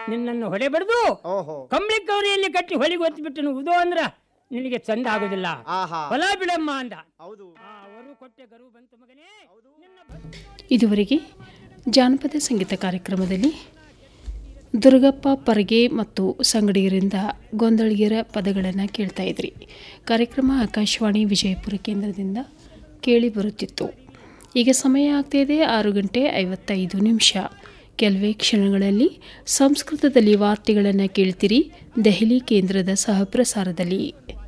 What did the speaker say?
ನಿನ್ನನ್ನು ಹೊಡೆ ಬಡ್ದು ಓಹೋ ಕಂಬಳಿ ಕವರಿಯಲ್ಲಿ ಕಟ್ಟಿ ಹೊಲಿಗೆ ಒತ್ತಿಬಿಟ್ಟು ಉದೋ ಅಂದ್ರ ನಿನಗೆ ಚಂದ ಆಗುದಿಲ್ಲ ಆಹಾ ಹೊಲ ಬಿಡಮ್ಮ ಅಂದ ಹೌದು ಆ ಅವರು ಕೊಟ್ಟೆ ಗರು ಬಂತು ಮಗನೇ ನಿನ್ನ ಭಕ್ತಿ ಇದುವರೆಗೆ ಜಾನಪದ ಸಂಗೀತ ಕಾರ್ಯಕ್ರಮದಲ್ಲಿ ದುರ್ಗಪ್ಪ ಪರಗೆ ಮತ್ತು ಸಂಗಡಿಗರಿಂದ ಗೊಂದಳಿಗರ ಪದಗಳನ್ನು ಕೇಳ್ತಾ ಇದ್ರಿ ಕಾರ್ಯಕ್ರಮ ಆಕಾಶವಾಣಿ ವಿಜಯಪುರ ಕೇಂದ್ರದಿಂದ ಕೇಳಿ ಬರುತ್ತಿತ್ತು ಈಗ ಸಮಯ ಆಗ್ತಾಯಿದೆ ಆರು ಗಂಟೆ ಐವತ್ತೈದು ನಿಮಿಷ ಕೆಲವೇ ಕ್ಷಣಗಳಲ್ಲಿ ಸಂಸ್ಕೃತದಲ್ಲಿ ವಾರ್ತೆಗಳನ್ನು ಕೇಳ್ತೀರಿ ದೆಹಲಿ ಕೇಂದ್ರದ ಸಹಪ್ರಸಾರದಲ್ಲಿ